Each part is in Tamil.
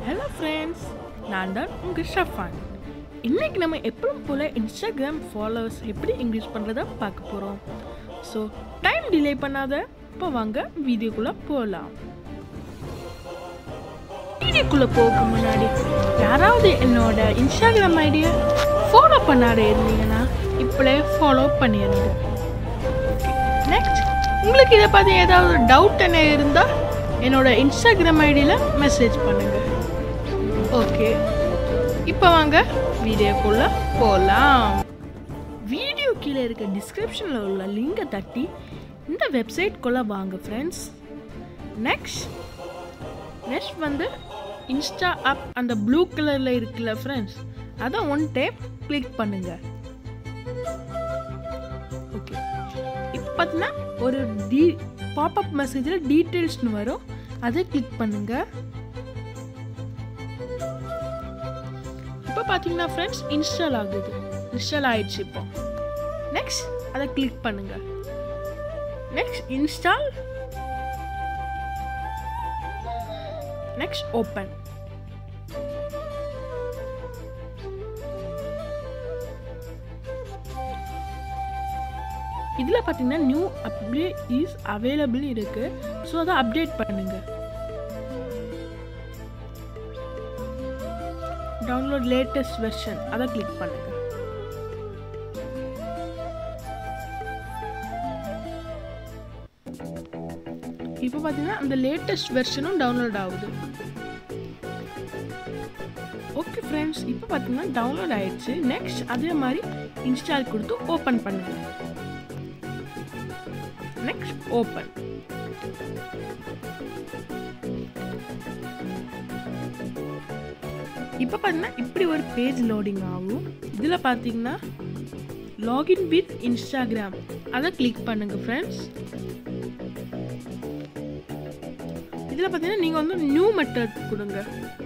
ஹலோ ஃப்ரெண்ட்ஸ் நான் தான் உங்கள் ஷஃபான் இன்னைக்கு நம்ம எப்பவும் போல் இன்ஸ்டாகிராம் ஃபாலோவர்ஸ் எப்படி இன்க்ரீஸ் பண்ணுறத பார்க்க போகிறோம் ஸோ டைம் டிலே பண்ணாத இப்போ வாங்க வீடியோக்குள்ளே போகலாம் வீடியோக்குள்ளே போக முன்னாடி யாராவது என்னோட இன்ஸ்டாகிராம் ஐடியை ஃபாலோ பண்ணாத இருந்தீங்கன்னா இப்போலே ஃபாலோ பண்ணிடுங்க நெக்ஸ்ட் உங்களுக்கு இதை பற்றி ஏதாவது டவுட் என்ன இருந்தால் என்னோட இன்ஸ்டாகிராம் ஐடியில் மெசேஜ் பண்ணுங்க ஓகே இப்போ வாங்க வீடியோக்குள்ளே போகலாம் வீடியோ கீழே இருக்க டிஸ்கிரிப்ஷனில் உள்ள லிங்கை தட்டி இந்த வெப்சைட்குள்ளே வாங்க ஃப்ரெண்ட்ஸ் நெக்ஸ்ட் நெக்ஸ்ட் வந்து இன்ஸ்டா ஆப் அந்த ப்ளூ கலரில் இருக்குல்ல ஃப்ரெண்ட்ஸ் அதை ஒன் டைம் கிளிக் பண்ணுங்க ஓகே இப்போ பார்த்தீங்கன்னா ஒரு டி பாப்அப் மெசேஜில் டீட்டெயில்ஸ்னு வரும் அதை கிளிக் பண்ணுங்க இப்போ பார்த்தீங்கன்னா ஃப்ரெண்ட்ஸ் இன்ஸ்டால் ஆகுது இன்ஸ்டால் ஆயிடுச்சு இப்போ நெக்ஸ்ட் அதை கிளிக் பண்ணுங்க நெக்ஸ்ட் இன்ஸ்டால் நெக்ஸ்ட் ஓப்பன் இதில் பார்த்தீங்கன்னா நியூ அப்டேட் இஸ் அவைலபிள் இருக்கு ஸோ அதை அப்டேட் பண்ணுங்க டவுன்லோட் லேட்டஸ்ட் வெர்ஷன் அதை கிளிக் பண்ணுங்க இப்போ பார்த்தீங்கன்னா அந்த லேட்டஸ்ட் வெர்ஷனும் டவுன்லோட் ஆகுது ஓகே ஃப்ரெண்ட்ஸ் இப்போ பார்த்தீங்கன்னா டவுன்லோட் ஆயிடுச்சு நெக்ஸ்ட் அதே மாதிரி இன்ஸ்டால் கொடுத்து ஓப்பன் பண்ணுங்க நெக்ஸ்ட் ஓப்பன் இப்போ பார்த்தீங்கன்னா இப்படி ஒரு பேஜ் லோடிங் ஆகும் இதில் பார்த்தீங்கன்னா லாகின் வித் இன்ஸ்டாகிராம் அதை கிளிக் பண்ணுங்க ஃப்ரெண்ட்ஸ் இதில் பார்த்தீங்கன்னா நீங்கள் வந்து நியூ மெத்தட் கொடுங்க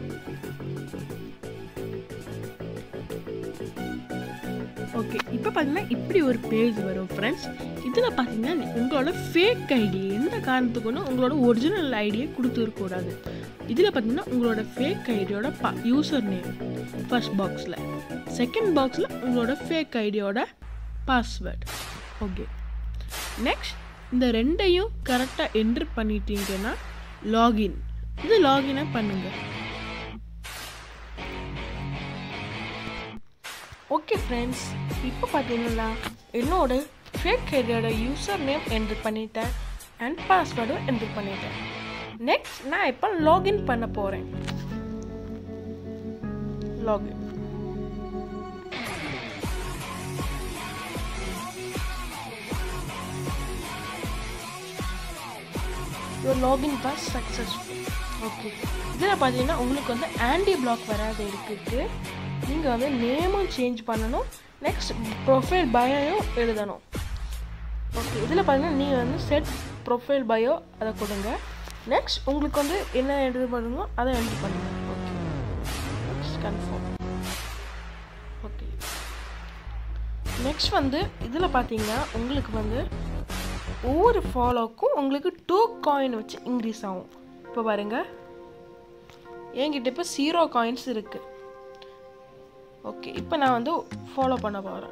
ஓகே இப்போ பார்த்தீங்கன்னா இப்படி ஒரு பேஜ் வரும் ஃப்ரெண்ட்ஸ் இதில் பார்த்தீங்கன்னா உங்களோட ஃபேக் ஐடி எந்த காரணத்துக்குன்னு உங்களோட ஒரிஜினல் ஐடியை கொடுத்துருக்கூடாது இதில் பார்த்தீங்கன்னா உங்களோட ஃபேக் ஐடியோட பா யூசர் நேம் ஃபர்ஸ்ட் பாக்ஸில் செகண்ட் பாக்ஸில் உங்களோட ஃபேக் ஐடியோட பாஸ்வேர்ட் ஓகே நெக்ஸ்ட் இந்த ரெண்டையும் கரெக்டாக என்ட்ரு பண்ணிட்டீங்கன்னா லாகின் இது லாகினை பண்ணுங்கள் ஓகே ஃப்ரெண்ட்ஸ் இப்போ பார்த்தீங்கன்னா என்னோட ஃபேக் ஐடியோட யூசர் நேம் என்ட்ரு பண்ணிட்டேன் அண்ட் பாஸ்வேர்டும் என்ட்ரு பண்ணிட்டேன் நெக்ஸ்ட் நான் இப்போ லாகின் பண்ண போகிறேன் login your login pass successful okay இதில் பார்த்தீங்கன்னா உங்களுக்கு வந்து ஆன்டி பிளாக் வராது இருக்குது நீங்கள் வந்து நேமும் சேஞ்ச் பண்ணணும் நெக்ஸ்ட் ப்ரொஃபைல் பயோயும் எழுதணும் ஓகே இதில் பார்த்தீங்கன்னா நீங்கள் வந்து செட் ப்ரொஃபைல் பயோ அதை கொடுங்க நெக்ஸ்ட் உங்களுக்கு வந்து என்ன எழுத பண்ணுமோ அதை என்ட்ரு பண்ணுங்க okay next confirm okay next வந்து இதில் பார்த்தீங்கன்னா உங்களுக்கு வந்து ஒவ்வொரு ஃபாலோவுக்கும் உங்களுக்கு டூ காயின் வச்சு இன்க்ரீஸ் ஆகும் இப்போ பாருங்கள் என்கிட்ட இப்போ ஜீரோ காயின்ஸ் இருக்குது ஓகே இப்போ நான் வந்து ஃபாலோ பண்ண போகிறேன்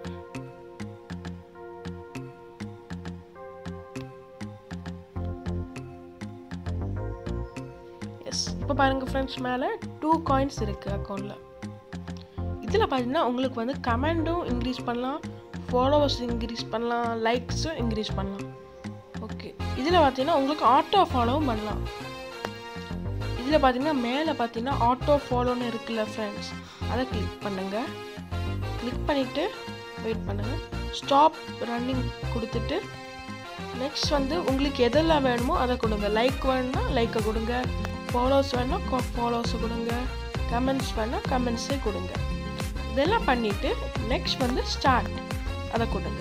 எஸ் இப்போ பாருங்கள் ஃப்ரெண்ட்ஸ் மேலே டூ காயின்ஸ் இருக்குது அக்கௌண்ட்டில் இதில் பார்த்தீங்கன்னா உங்களுக்கு வந்து கமெண்டும் இன்க்ரீஸ் பண்ணலாம் ஃபாலோவர்ஸ் இன்க்ரீஸ் பண்ணலாம் லைக்ஸும் இன்க்ரீஸ் பண்ணலாம் ஓகே இதில் பார்த்தீங்கன்னா உங்களுக்கு ஆட்டோ ஃபாலோவும் பண்ணலாம் இதில் பார்த்தீங்கன்னா மேலே பார்த்தீங்கன்னா ஆட்டோ ஃபாலோன்னு இருக்குல்ல ஃப்ரெண்ட்ஸ் அதை கிளிக் பண்ணுங்கள் கிளிக் பண்ணிவிட்டு வெயிட் பண்ணுங்கள் ஸ்டாப் ரன்னிங் கொடுத்துட்டு நெக்ஸ்ட் வந்து உங்களுக்கு எதெல்லாம் வேணுமோ அதை கொடுங்க லைக் வேணும்னா லைக்கை கொடுங்க ஃபாலோஸ் வேணும்னா ஃபாலோஸை கொடுங்க கமெண்ட்ஸ் வேணால் கமெண்ட்ஸே கொடுங்க இதெல்லாம் பண்ணிவிட்டு நெக்ஸ்ட் வந்து ஸ்டார்ட் அதை கொடுங்க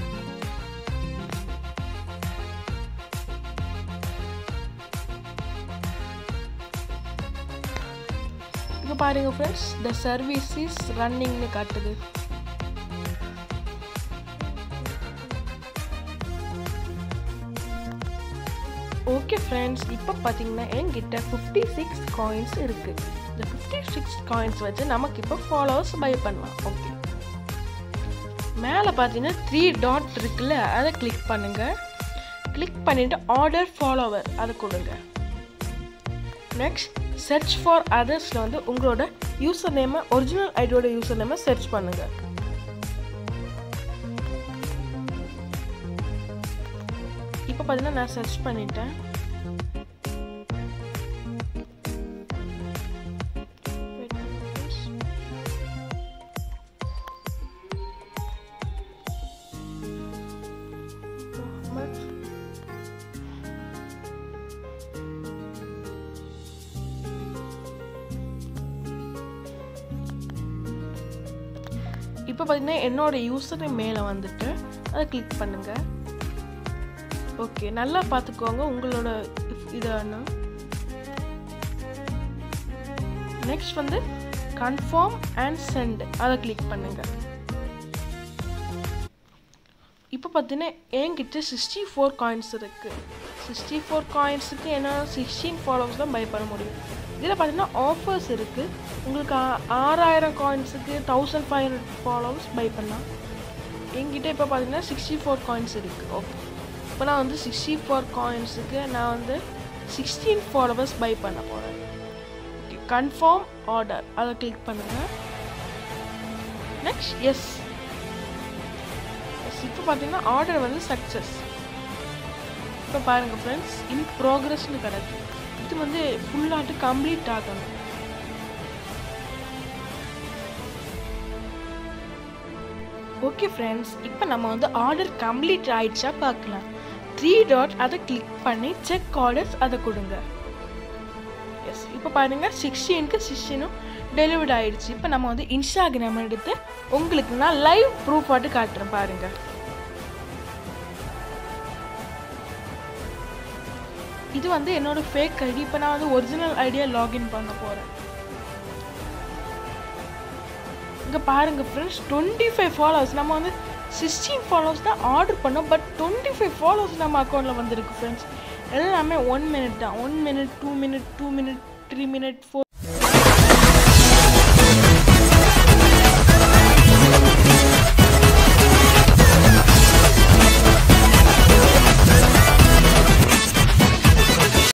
இப்போ பாருங்க ஃப்ரெண்ட்ஸ் த சர்வீஸ் இஸ் ரன்னிங்னு காட்டுது ஓகே ஃப்ரெண்ட்ஸ் இப்போ பார்த்தீங்கன்னா என்கிட்ட ஃபிஃப்டி சிக்ஸ் காயின்ஸ் இருக்குது இந்த ஃபிஃப்டி சிக்ஸ் காயின்ஸ் வச்சு நமக்கு இப்போ ஃபாலோவர்ஸ் பை பண்ணலாம் ஓகே மேலே பார்த்தீங்கன்னா த்ரீ டாட் இருக்குல்ல அதை கிளிக் பண்ணுங்க கிளிக் பண்ணிவிட்டு ஆர்டர் ஃபாலோவர் அதை கொடுங்க நெக்ஸ்ட் சர்ச் ஃபார் அதர்ஸில் வந்து உங்களோட யூசர் நேமை ஒரிஜினல் ஐடியோட யூசர் நேமை சர்ச் பண்ணுங்க இப்போ பார்த்தீங்கன்னா நான் சர்ச் பண்ணிட்டேன் Wait a minute, please. Muhammad. இப்போ பார்த்தீங்கன்னா என்னோட யூசர் மேலே வந்துட்டு அதை கிளிக் பண்ணுங்க ஓகே நல்லா பார்த்துக்கோங்க உங்களோட இதான நெக்ஸ்ட் வந்து கன்ஃபார்ம் அண்ட் சென்ட் அதை கிளிக் பண்ணுங்க இப்போ பார்த்தீங்கன்னா என்கிட்ட சிக்ஸ்டி ஃபோர் காயின்ஸ் இருக்குது சிக்ஸ்டி ஃபோர் காயின்ஸுக்கு என்ன சிக்ஸ்டீன் ஃபாலோவர்ஸ் தான் பை பண்ண முடியும் இதில் பார்த்தீங்கன்னா ஆஃபர்ஸ் இருக்குது உங்களுக்கு ஆ- ஆறாயிரம் காயின்ஸுக்கு thousand five hundred followers buy பண்ணலாம் என்கிட்ட இப்போ பார்த்தீங்கன்னா சிக்ஸ்டி ஃபோர் காயின்ஸ் இருக்குது ஓகே இப்போ நான் வந்து சிக்ஸ்டி ஃபோர் காயின்ஸுக்கு நான் வந்து சிக்ஸ்டீன் ஃபாலோவர்ஸ் பை பண்ண போகிறேன் ஓகே கன்ஃபார்ம் ஆர்டர் அதை கிளிக் பண்ணுங்கள் நெக்ஸ்ட் எஸ் எஸ் இப்போ பார்த்தீங்கன்னா ஆர்டர் வந்து சக்ஸஸ் இப்போ பாருங்கள் ஃப்ரெண்ட்ஸ் இன் ப்ரோக்ரஸ்னு கிடக்கு இது வந்து ஃபுல்லாட்டு கம்ப்ளீட் ஆகணும் ஓகே ஃப்ரெண்ட்ஸ் இப்போ நம்ம வந்து ஆர்டர் கம்ப்ளீட் ஆயிடுச்சா பார்க்கலாம் த்ரீ டாட் அதை கிளிக் பண்ணி செக் ஆர்டர்ஸ் அதை கொடுங்க எஸ் இப்போ பாருங்க சிக்ஸ்டீனுக்கு சிக்ஸ்டீனும் டெலிவர்ட் ஆயிடுச்சு இப்போ நம்ம வந்து இன்ஸ்டாகிராம் எடுத்து உங்களுக்கு நான் லைவ் ப்ரூஃப் ஆட்டு காட்டுறேன் பாருங்க இது வந்து என்னோட ஃபேக் ஐடி இப்போ நான் வந்து ஒரிஜினல் ஐடியா லாகின் பண்ண போகிறேன் இங்கே பாருங்க ஃப்ரெண்ட்ஸ் டுவெண்ட்டி ஃபைவ் ஃபாலோவர்ஸ் நம்ம வந்து சிக்ஸ்டீன் ஃபாலோவர்ஸ் தான் ஆர்டர் பண்ணோம் பட் டுவெண்ட்டி ஃபைவ் ஃபாலோவர்ஸ் நம்ம அக்கௌண்ட்டில் வந்திருக்கு ஃப்ரெண்ட்ஸ் எல்லாமே ஒன் மினிட் தான் one minute two minute two minute three minute four